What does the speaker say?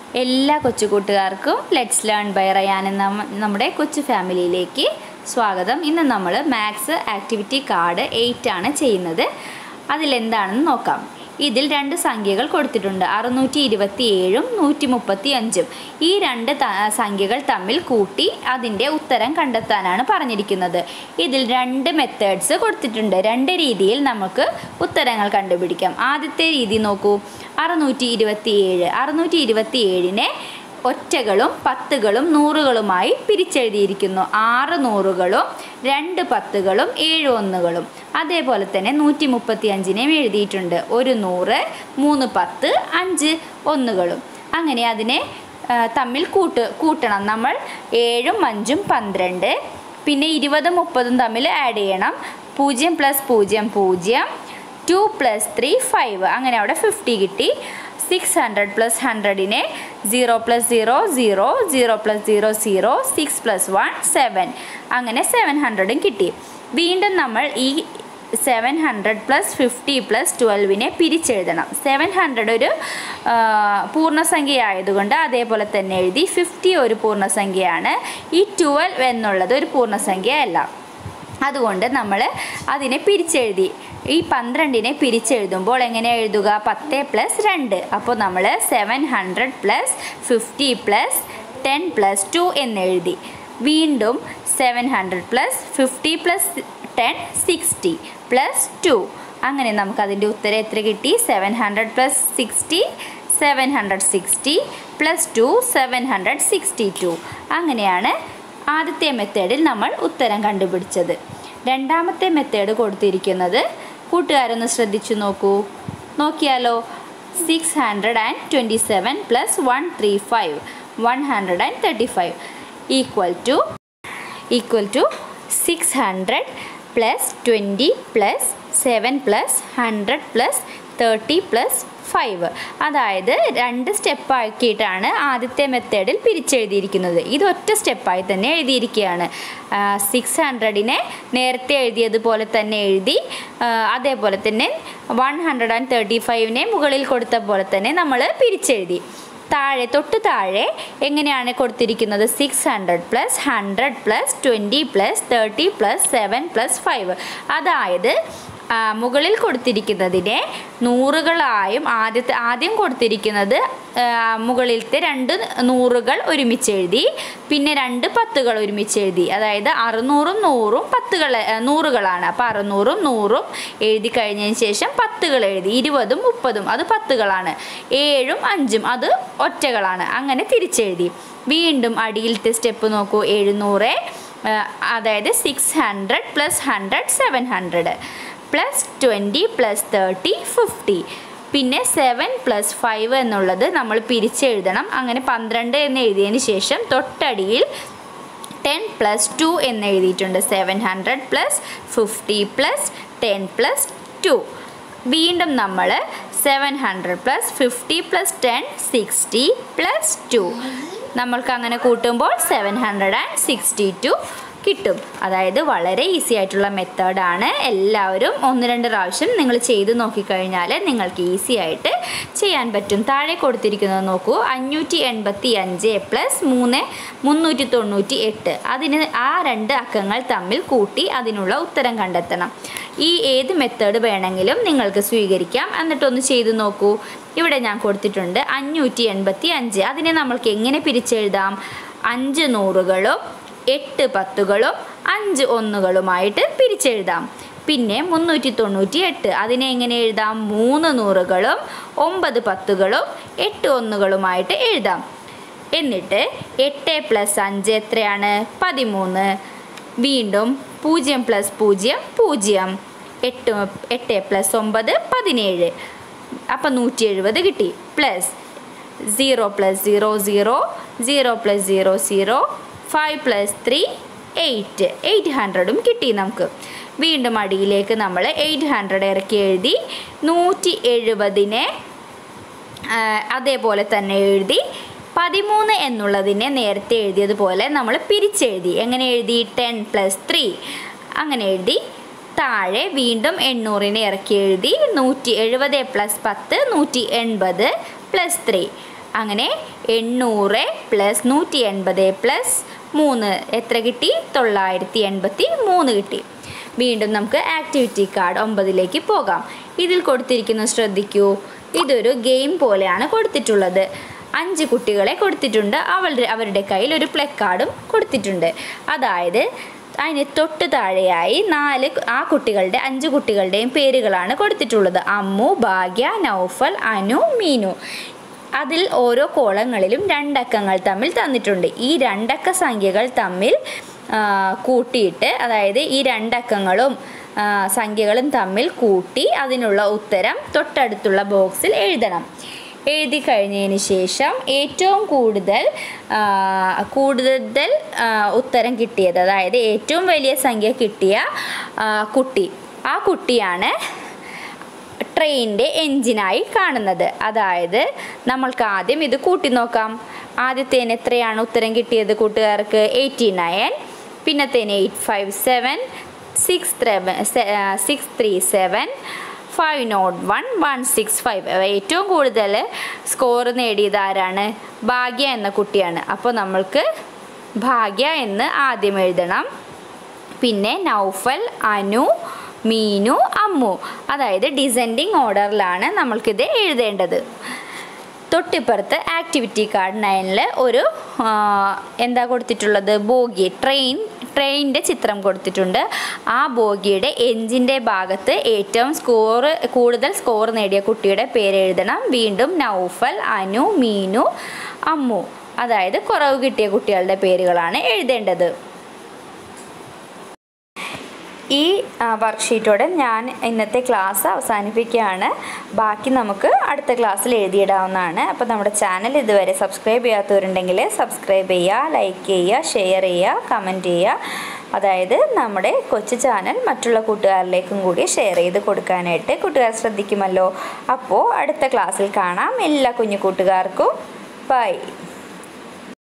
എല്ലാ കൊച്ചു കൂട്ടുകാർക്കും ലെറ്റ്സ് ലേൺ ബൈ റയാൻ എന്ന നമ്മുടെ കൊച്ചു ഫാമിലിയിലേക്ക് സ്വാഗതം ഇന്ന് നമ്മൾ മാത്സ് ആക്ടിവിറ്റി കാർഡ് എയ്റ്റ് ആണ് ചെയ്യുന്നത് അതിലെന്താണെന്ന് നോക്കാം ഇതിൽ രണ്ട് സംഖ്യകൾ കൊടുത്തിട്ടുണ്ട് അറുന്നൂറ്റി ഇരുപത്തി ഏഴും നൂറ്റി മുപ്പത്തി അഞ്ചും ഈ രണ്ട് ത- സംഖ്യകൾ തമ്മിൽ കൂട്ടി അതിൻ്റെ ഉത്തരം കണ്ടെത്താനാണ് പറഞ്ഞിരിക്കുന്നത് ഇതിൽ രണ്ട് മെത്തേഡ്സ് കൊടുത്തിട്ടുണ്ട് രണ്ട് രീതിയിൽ നമുക്ക് ഉത്തരങ്ങൾ കണ്ടുപിടിക്കാം ആദ്യത്തെ രീതി നോക്കൂ അറുന്നൂറ്റി ഇരുപത്തി ഏഴ് അറുന്നൂറ്റി ഇരുപത്തി ഏഴിനെ ഒറ്റകളും പത്തുകളും നൂറുകളുമായി പിരിച്ചെഴുതിയിരിക്കുന്നു ആറ് നൂറുകളും രണ്ട് പത്തുകളും ഏഴ് ഒന്നുകളും അതേപോലെ തന്നെ നൂറ്റി മുപ്പത്തി അഞ്ചിനെയും എഴുതിയിട്ടുണ്ട് ഒരു നൂറ് മൂന്ന് പത്ത് അഞ്ച് ഒന്നുകളും അങ്ങനെ അതിനെ ആ, തമ്മിൽ കൂട്ട് കൂട്ടണം നമ്മൾ ഏഴും അഞ്ചും പന്ത്രണ്ട് പിന്നെ ഇരുപതും മുപ്പതും തമ്മിൽ ആഡ് ചെയ്യണം പൂജ്യം പ്ലസ് പൂജ്യം പൂജ്യം ടു പ്ലസ് ത്രീ ഫൈവ് അങ്ങനെ അവിടെ ഫിഫ്റ്റി കിട്ടി സിക്സ് ഹൺഡ്രഡ് പ്ലസ് ഹൺഡ്രഡിനെ zero plus zero zero zero plus zero zero six plus one seven അങ്ങനെ സെവൻ ഹൺഡ്രഡും കിട്ടി വീണ്ടും നമ്മൾ ഈ seven hundred plus fifty plus ട്വൽവിനെ പിരിച്ചെഴുതണം സെവൻ ഹൺഡ്രഡ് ഒരു ആ, പൂർണ്ണസംഖ്യ ആയതുകൊണ്ട് അതേപോലെ തന്നെ എഴുതി ഫിഫ്റ്റി ഒരു പൂർണ്ണസംഖ്യയാണ് ഈ ട്വൽവ് എന്നുള്ളത് ഒരു പൂർണ്ണസംഖ്യ അല്ല അതുകൊണ്ട് നമ്മൾ അതിനെ പിരിച്ചെഴുതി ഈ പന്ത്രണ്ടിനെ പിരിച്ചെഴുതുമ്പോൾ എങ്ങനെ എഴുതുക പത്ത് പ്ലസ് രണ്ട് അപ്പോൾ നമ്മൾ seven hundred plus fifty plus ten plus two എന്നെഴുതി വീണ്ടും seven hundred plus fifty plus ten sixty plus two അങ്ങനെ നമുക്കതിൻ്റെ ഉത്തരം എത്ര കിട്ടി seven hundred plus sixty seven hundred sixty plus two seven hundred sixty two അങ്ങനെയാണ് ആദ്യത്തെ മെത്തേഡിൽ നമ്മൾ ഉത്തരം കണ്ടുപിടിച്ചത് രണ്ടാമത്തെ മെത്തേഡ് കൊടുത്തിരിക്കുന്നത് കൂട്ടുകാരൊന്ന് ശ്രദ്ധിച്ചു നോക്കൂ നോക്കിയാലോ six hundred and twenty seven plus one three five one hundred and thirty five equal to equal to six hundred plus twenty plus seven plus hundred plus thirty plus five അതായത് രണ്ട് step ആക്കിയിട്ടാണ് ആദ്യത്തെ മെത്തേഡിൽ പിരിച്ചെഴുതിയിരിക്കുന്നത് ഇത് ഒറ്റ സ്റ്റെപ്പായി തന്നെ എഴുതിയിരിക്കുകയാണ് six ഹൺഡ്രഡിനെ നേരത്തെ എഴുതിയതുപോലെ തന്നെ എഴുതി ആ, അതേപോലെ തന്നെ വൺ ഹൺഡ്രഡ് ആൻഡ് തേർട്ടി ഫൈവിനെ മുകളിൽ കൊടുത്ത പോലെ തന്നെ നമ്മൾ പിരിച്ചെഴുതി താഴെ തൊട്ട് താഴെ എങ്ങനെയാണ് കൊടുത്തിരിക്കുന്നത് six hundred plus hundred plus twenty plus thirty plus seven plus five അതായത് ആ, മുകളിൽ കൊടുത്തിരിക്കുന്നതിനെ നൂറുകളായും ആദ്യത്തെ ആദ്യം കൊടുത്തിരിക്കുന്നത് ആ, മുകളിലത്തെ രണ്ട് നൂറുകൾ ഒരുമിച്ച് എഴുതി പിന്നെ രണ്ട് പത്തുകൾ ഒരുമിച്ച് എഴുതി അതായത് അറുന്നൂറും നൂറും പത്തുകൾ ആ, നൂറുകളാണ് അപ്പോൾ അറുന്നൂറും നൂറും എഴുതി കഴിഞ്ഞതിന് ശേഷം പത്തുകൾ എഴുതി ഇരുപതും മുപ്പതും അത് പത്തുകളാണ് ഏഴും അഞ്ചും അത് ഒറ്റകളാണ് അങ്ങനെ തിരിച്ചെഴുതി വീണ്ടും അടിയിലത്തെ സ്റ്റെപ്പ് നോക്കൂ എഴുന്നൂറ് ആ, അതായത് six hundred plus hundred seven hundred plus twenty plus thirty fifty പിന്നെ സെവൻ പ്ലസ് ഫൈവ് എന്നുള്ളത് നമ്മൾ പിരിച്ചെഴുതണം അങ്ങനെ പന്ത്രണ്ട് എന്ന് എഴുതിയതിന് ശേഷം തൊട്ടടിയിൽ ടെൻ പ്ലസ് ടു എന്ന് എഴുതിയിട്ടുണ്ട് seven hundred plus fifty plus ten plus two വീണ്ടും നമ്മൾ seven hundred plus fifty plus ten sixty plus two നമ്മൾക്ക് അങ്ങനെ കൂട്ടുമ്പോൾ seven hundred and sixty two കിട്ടും അതായത് വളരെ ഈസി ആയിട്ടുള്ള മെത്തേഡാണ് എല്ലാവരും ഒന്ന് രണ്ട് പ്രാവശ്യം നിങ്ങൾ ചെയ്ത് നോക്കിക്കഴിഞ്ഞാൽ നിങ്ങൾക്ക് ഈസി ആയിട്ട് ചെയ്യാൻ പറ്റും താഴെ കൊടുത്തിരിക്കുന്നത് നോക്കൂ അഞ്ഞൂറ്റി എൺപത്തി അഞ്ച് പ്ലസ് മൂന്ന് മുന്നൂറ്റി തൊണ്ണൂറ്റി എട്ട് അതിന് ആ രണ്ട് അക്കങ്ങൾ തമ്മിൽ കൂട്ടി അതിനുള്ള ഉത്തരം കണ്ടെത്തണം ഈ ഏത് മെത്തേഡ് വേണമെങ്കിലും നിങ്ങൾക്ക് സ്വീകരിക്കാം എന്നിട്ടൊന്ന് ചെയ്ത് നോക്കൂ ഇവിടെ ഞാൻ കൊടുത്തിട്ടുണ്ട് അഞ്ഞൂറ്റി എൺപത്തി അഞ്ച് അതിനെ നമ്മൾക്ക് എങ്ങനെ പിരിച്ചെഴുതാം അഞ്ച് നൂറുകളും എട്ട് പത്തുകളും അഞ്ച് ഒന്നുകളുമായിട്ട് പിരിച്ചെഴുതാം പിന്നെ മുന്നൂറ്റി തൊണ്ണൂറ്റി എട്ട് അതിനെ എങ്ങനെ എഴുതാം മൂന്ന് നൂറുകളും ഒമ്പത് പത്തുകളും എട്ട് ഒന്നുകളുമായിട്ട് എഴുതാം എന്നിട്ട് എട്ട് പ്ലസ് അഞ്ച് എത്രയാണ് പതിമൂന്ന് വീണ്ടും പൂജ്യം പ്ലസ് പൂജ്യം പൂജ്യം എട്ട് എട്ട് പ്ലസ് ഒമ്പത് പതിനേഴ് അപ്പം നൂറ്റി എഴുപത് കിട്ടി plus zero plus zero zero zero plus zero zero five plus three eight eight ഹൺഡ്രഡും കിട്ടി നമുക്ക് വീണ്ടും അടിയിലേക്ക് നമ്മൾ എയ്റ്റ് ഹൺഡ്രഡ് ഇറക്കി എഴുതി നൂറ്റി എഴുപതിനെ ആ, അതേപോലെ തന്നെ എഴുതി പതിമൂന്ന് എന്നുള്ളതിനെ നേരത്തെ എഴുതിയതുപോലെ നമ്മൾ പിരിച്ചെഴുതി എങ്ങനെ എഴുതി ടെൻ പ്ലസ് ത്രീ അങ്ങനെ എഴുതി താഴെ വീണ്ടും എണ്ണൂറിനെ ഇറക്കി എഴുതി നൂറ്റി എഴുപത് പ്ലസ് പത്ത് നൂറ്റി എൺപത് പ്ലസ് ത്രീ അങ്ങനെ എണ്ണൂറ് പ്ലസ് നൂറ്റി എൺപത് പ്ലസ് മൂന്ന് എത്ര കിട്ടി തൊള്ളായിരത്തി എൺപത്തി മൂന്ന് കിട്ടി വീണ്ടും നമുക്ക് ആക്ടിവിറ്റി കാർഡ് ഒമ്പതിലേക്ക് പോകാം ഇതിൽ കൊടുത്തിരിക്കുന്നത് ശ്രദ്ധിക്കൂ ഇതൊരു ഗെയിം പോലെയാണ് കൊടുത്തിട്ടുള്ളത് അഞ്ച് കുട്ടികളെ കൊടുത്തിട്ടുണ്ട് അവളുടെ അവരുടെ കയ്യിൽ ഒരു പ്ലേ കാർഡും കൊടുത്തിട്ടുണ്ട് അതായത് അതിന് തൊട്ട് താഴെയായി നാല് ആ കുട്ടികളുടെ അഞ്ച് കുട്ടികളുടെയും പേരുകളാണ് കൊടുത്തിട്ടുള്ളത് അമ്മു ഭാഗ്യ നൗഫൽ അനു മീനു അതിൽ ഓരോ കോളങ്ങളിലും രണ്ടക്കങ്ങൾ തമ്മിൽ തന്നിട്ടുണ്ട് ഈ രണ്ടക്ക സംഖ്യകൾ തമ്മിൽ ആ, കൂട്ടിയിട്ട് അതായത് ഈ രണ്ടക്കങ്ങളും ആ, സംഖ്യകളും തമ്മിൽ കൂട്ടി അതിനുള്ള ഉത്തരം തൊട്ടടുത്തുള്ള ബോക്സിൽ എഴുതണം എഴുതി കഴിഞ്ഞതിന് ശേഷം ഏറ്റവും കൂടുതൽ ആ, കൂടുതൽ ആ, ഉത്തരം കിട്ടിയത് അതായത് ഏറ്റവും വലിയ സംഖ്യ കിട്ടിയ ആ, കുട്ടി ആ കുട്ടിയാണ് ട്രെയിനിൻ്റെ എൻജിനായി കാണുന്നത് അതായത് നമ്മൾക്ക് ആദ്യം ഇത് കൂട്ടി നോക്കാം ആദ്യത്തേന് എത്രയാണ് ഉത്തരം കിട്ടിയത് കൂട്ടുകാർക്ക് എയ്റ്റി നയൻ പിന്നത്തേന് eight five seven six six three seven five not one one six five ഏറ്റവും കൂടുതൽ സ്കോർ നേടിയത് ആരാണ് ഭാഗ്യ എന്ന കുട്ടിയാണ് അപ്പോൾ നമ്മൾക്ക് ഭാഗ്യ എന്ന് ആദ്യം എഴുതണം പിന്നെ നൗഫൽ അനു മീനു അമ്മു അതായത് ഡിസെൻഡിങ് ഓർഡറിലാണ് നമ്മൾക്കിത് എഴുതേണ്ടത് തൊട്ടിപ്പുറത്ത് ആക്ടിവിറ്റി കാർഡ് നയനിൽ ഒരു ആ, എന്താ കൊടുത്തിട്ടുള്ളത് ബോഗി ട്രെയിൻ ട്രെയിനിൻ്റെ ചിത്രം കൊടുത്തിട്ടുണ്ട് ആ ബോഗിയുടെ എഞ്ചിൻ്റെ ഭാഗത്ത് ഏറ്റവും സ്കോർ കൂടുതൽ സ്കോർ നേടിയ കുട്ടിയുടെ പേര് എഴുതണം വീണ്ടും നൗഫൽ അനു മീനു അമ്മു അതായത് കുറവ് കിട്ടിയ കുട്ടികളുടെ പേരുകളാണ് എഴുതേണ്ടത് ഈ വർക്ക്ഷീറ്റോടെ ഞാൻ ഇന്നത്തെ ക്ലാസ് അവസാനിപ്പിക്കുകയാണ് ബാക്കി നമുക്ക് അടുത്ത ക്ലാസ്സിൽ എഴുതിയിടാവുന്നതാണ് അപ്പോൾ നമ്മുടെ ചാനൽ ഇതുവരെ സബ്സ്ക്രൈബ് ചെയ്യാത്തവരുണ്ടെങ്കിൽ സബ്സ്ക്രൈബ് ചെയ്യുക ലൈക്ക് ചെയ്യുക ഷെയർ ചെയ്യുക കമൻറ്റ് ചെയ്യുക അതായത് നമ്മുടെ കൊച്ചു ചാനൽ മറ്റുള്ള കൂട്ടുകാരിലേക്കും കൂടി ഷെയർ ചെയ്ത് കൊടുക്കാനായിട്ട് കൂട്ടുകാർ ശ്രദ്ധിക്കുമല്ലോ അപ്പോൾ അടുത്ത ക്ലാസ്സിൽ കാണാം എല്ലാ കുഞ്ഞു കൂട്ടുകാർക്കും ബൈ